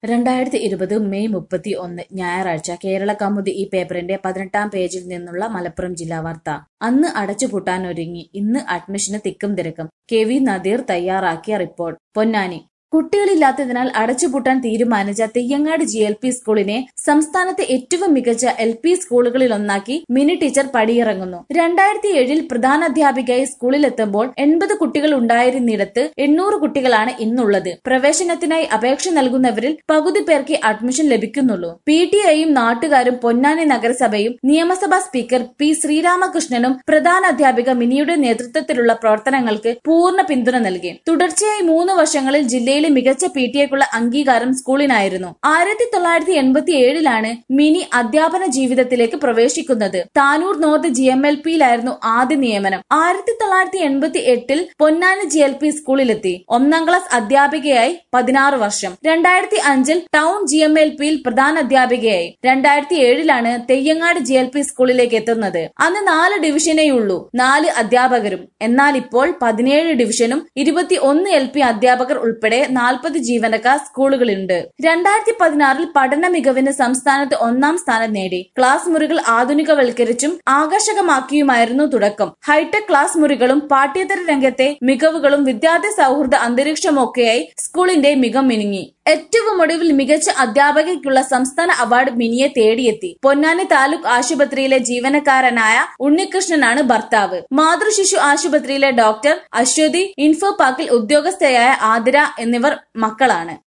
രണ്ടായിരത്തി ഇരുപത് മെയ് മുപ്പത്തി ഒന്ന് ഞായറാഴ്ച കേരള കൗമുദി ഈ പേപ്പറിന്റെ പതിനെട്ടാം പേജിൽ നിന്നുള്ള മലപ്പുറം ജില്ലാ വാർത്ത അന്ന് അടച്ചുപൂട്ടാനൊരുങ്ങി ഇന്ന് അഡ്മിഷന് തിക്കും തിരക്കും കെ വി നദീർ തയ്യാറാക്കിയ റിപ്പോർട്ട് പൊന്നാനി കുട്ടികളില്ലാത്തതിനാൽ അടച്ചുപൂട്ടാൻ തീരുമാനിച്ച തെയ്യങ്ങാട് ജി എൽ പി സ്കൂളിനെ സംസ്ഥാനത്തെ ഏറ്റവും മികച്ച എൽ പി സ്കൂളുകളിലൊന്നാക്കി മിനി ടീച്ചർ പടിയിറങ്ങുന്നു രണ്ടായിരത്തി ഏഴിൽ പ്രധാനാധ്യാപികയായി സ്കൂളിലെത്തുമ്പോൾ എൺപത് കുട്ടികൾ ഉണ്ടായിരുന്നിടത്ത് എണ്ണൂറ് കുട്ടികളാണ് ഇന്നുള്ളത് പ്രവേശനത്തിനായി അപേക്ഷ നൽകുന്നവരിൽ പകുതി പേർക്ക് അഡ്മിഷൻ ലഭിക്കുന്നുള്ളൂ പി ടി ഐയും നാട്ടുകാരും പൊന്നാനി നഗരസഭയും നിയമസഭാ സ്പീക്കർ പി ശ്രീരാമകൃഷ്ണനും പ്രധാനാധ്യാപിക മിനിയുടെ നേതൃത്വത്തിലുള്ള പ്രവർത്തനങ്ങൾക്ക് പൂർണ്ണ പിന്തുണ നൽകി തുടർച്ചയായി മൂന്ന് വർഷങ്ങളിൽ ജില്ലയിലെ മികച്ച പി ടി ഐക്കുള്ള അംഗീകാരം സ്കൂളിനായിരുന്നു ആയിരത്തി തൊള്ളായിരത്തി എൺപത്തി ഏഴിലാണ് മിനി അധ്യാപന ജീവിതത്തിലേക്ക് പ്രവേശിക്കുന്നത് Tanur north G M L പിയിലായിരുന്നു ആദ്യ നിയമനം ആയിരത്തി തൊള്ളായിരത്തി എൺപത്തി എട്ടിൽ പൊന്നാനി ജി എൽ പി സ്കൂളിലെത്തി ഒന്നാം ക്ലാസ് അധ്യാപികയായി പതിനാറ് വർഷം രണ്ടായിരത്തി അഞ്ചിൽ ടൗൺ ജി എം എൽ പിയിൽ പ്രധാന അധ്യാപികയായി രണ്ടായിരത്തി ഏഴിലാണ് തെയ്യങ്ങാട് ജി എൽ പി സ്കൂളിലേക്ക് എത്തുന്നത് അന്ന് നാല് ഡിവിഷനേയുള്ളൂ നാല് അധ്യാപകരും എന്നാൽ ഇപ്പോൾ പതിനേഴ് ഡിവിഷനും ഇരുപത്തി ഒന്ന് എൽ പി അധ്യാപകർ ഉൾപ്പെടെ നാൽപ്പത് ജീവനക്കാർ സ്കൂളുകളുണ്ട് രണ്ടായിരത്തി പതിനാറിൽ പഠന മികവിന് സംസ്ഥാനത്ത് ഒന്നാം സ്ഥാനം നേടി ക്ലാസ് മുറികൾ ആധുനികവൽക്കരിച്ചും ആകർഷകമാക്കിയുമായിരുന്നു തുടക്കം ഹൈടെക് ക്ലാസ് മുറികളും പാഠ്യേതര രംഗത്തെ മികവുകളും വിദ്യാർത്ഥി സൗഹൃദ അന്തരീക്ഷമൊക്കെയായി സ്കൂളിന്റെ മികം മിനുങ്ങി ഏറ്റവും ഒടുവിൽ മികച്ച അധ്യാപകയ്ക്കുള്ള സംസ്ഥാന അവാർഡ് മിനിയെ തേടിയെത്തി പൊന്നാനി താലൂക്ക് ആശുപത്രിയിലെ ജീവനക്കാരനായ ഉണ്ണികൃഷ്ണനാണ് ഭർത്താവ് മാതൃശിശു ആശുപത്രിയിലെ ഡോക്ടർ അശ്വതി ഇൻഫോ പാർക്കിൽ ഉദ്യോഗസ്ഥയായ ആതിര എന്നിവർ മക്കളാണ്